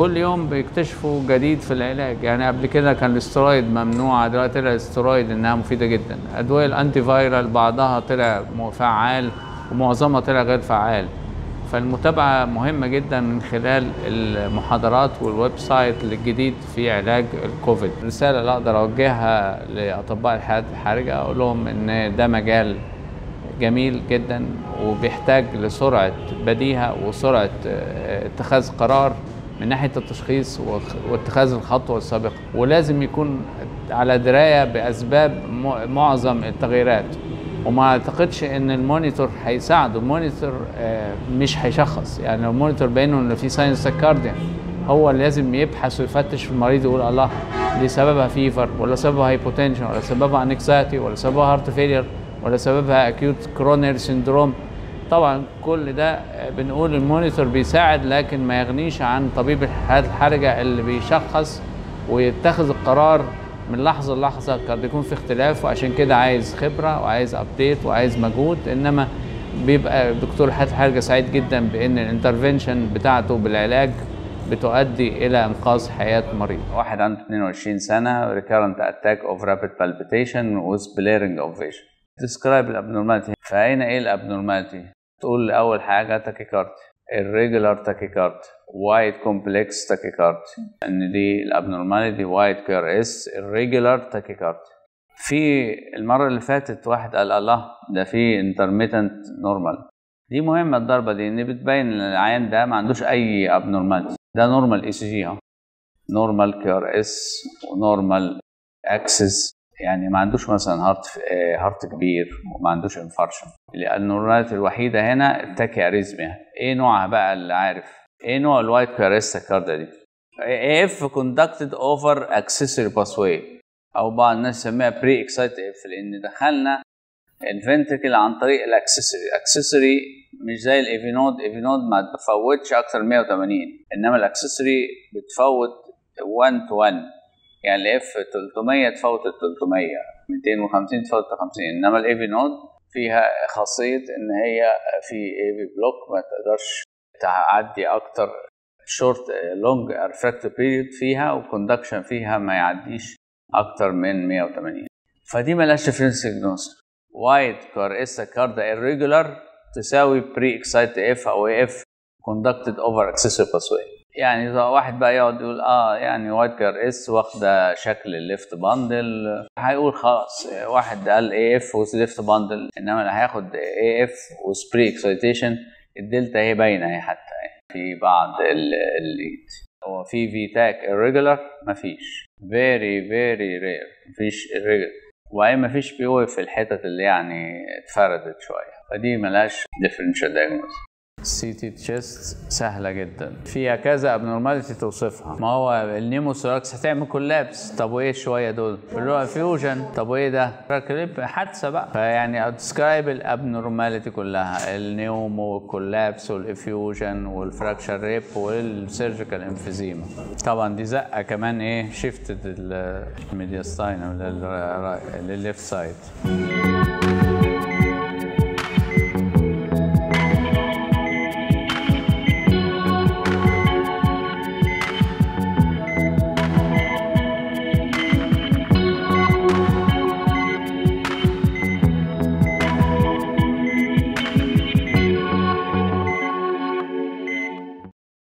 كل يوم بيكتشفوا جديد في العلاج يعني قبل كده كان الاسترويد ممنوعه دلوقتي طلع الاسترويد انها مفيده جدا ادويه الانتي فايرال بعضها طلع فعال ومعظمها طلع غير فعال فالمتابعة مهمة جدا من خلال المحاضرات والويب سايت الجديد في علاج الكوفيد رسالة اللي أقدر أوجهها لأطباء الحالات الحرجة أقول لهم إن ده مجال جميل جدا وبيحتاج لسرعة بديهة وسرعة آه، اتخاذ قرار من ناحية التشخيص وخ- واتخاذ الخطوة السابقة ولازم يكون على دراية بأسباب م- معظم التغييرات وما اعتقدش ان المونيتور هيساعده المونيتور آه، مش هيشخص يعني لو المونيتور باين له ان في ساينس سكارديا هو اللي لازم يبحث ويفتش في المريض ويقول الله دي سببها فيفر ولا سببها هايبوتنشن ولا سببها انكزايتي ولا سببها هارت فيلير ولا سببها اكيوت كرونير سيندروم طبعا كل ده آه، بنقول المونيتور بيساعد لكن ما يغنيش عن طبيب الحالات الحرجه اللي بيشخص ويتخذ القرار من لحظه للحظه قد يكون في اختلاف وعشان كده عايز خبره وعايز ابديت وعايز مجهود انما بيبقى دكتور حاتم حرجه سعيد جدا بان الانترفنشن بتاعته بالعلاج بتؤدي الى انقاذ حياه مريض واحد عنده 22 سنه recurrent attack of rapid palpitation with blaring of vision describe الابنورماليتي فاين ايه الابنورماليتي تقول اول حاجه تاكيكاردي irregular tachycardia wide complex tachycardia ان دي الابنورماليتي وايد كي ار اس irregular tachycardia في المره اللي فاتت واحد قال الله ده في intermittent normal دي مهمه الضربه دي ان بتبين ان العيان ده ما عندوش اي abnormality ده نورمال اي سي جي اهو نورمال كي ار اس ونورمال اكسس يعني ما عندوش مثلا هارت هارت كبير وما عندوش انفارشن النورماليتي الوحيده هنا التاكي اريزميا ايه نوعها بقى اللي عارف ايه نوع الوايت كاريستا كاردا دي اف كوندكتد اوفر اكسسوري باسواي او بعض الناس يسميها بري اكسايت اف لان دخلنا الفنتركل عن طريق الاكسسوري الاكسسوري مش زي الايفينود ايفينود ما بتفوتش اكتر من 180 انما الاكسسوري بتفوت 1 تو 1 يعني الاف 300 تفوت ال 300 250 تفوت ال 50 انما الايفي نود فيها خاصيه ان هي في ايفي بلوك ما تقدرش تعدي اكتر شورت لونج ريفراكتيف بيريود فيها وكوندكشن فيها ما يعديش اكتر من 180 فدي ملهاش ديفرنس ديجنوز وايت كار اس كاردا irregular تساوي بري اكسايت اف او اف كوندكتد اوفر اكسسوري باسواي يعني اذا واحد بقى يقعد يقول اه يعني وايت كار اس واخده شكل الليفت باندل هيقول خلاص واحد قال اي اف ليفت باندل انما اللي هياخد اي اف وسبري اكسايتيشن الدلتا هي باينه اهي حتى في بعض الليد هو في في تاك irregular مفيش very very rare مفيش irregular وبعدين مفيش بيوقف في الحتت اللي يعني اتفردت شويه فدي ملهاش differential diagnosis السي تي تشيست سهله جدا فيها كذا ابنورماليتي توصفها ما هو النيموثوراكس هتعمل كولابس طب وايه شويه دول اللي هو فيوجن طب وايه ده راكليب حادثه بقى فيعني ادسكرايب الابنورماليتي كلها النيومو والكولابس والافيوجن والفراكشر ريب والسيرجيكال انفيزيما طبعا دي زقه كمان ايه شيفتد الميدياستاين للليفت سايد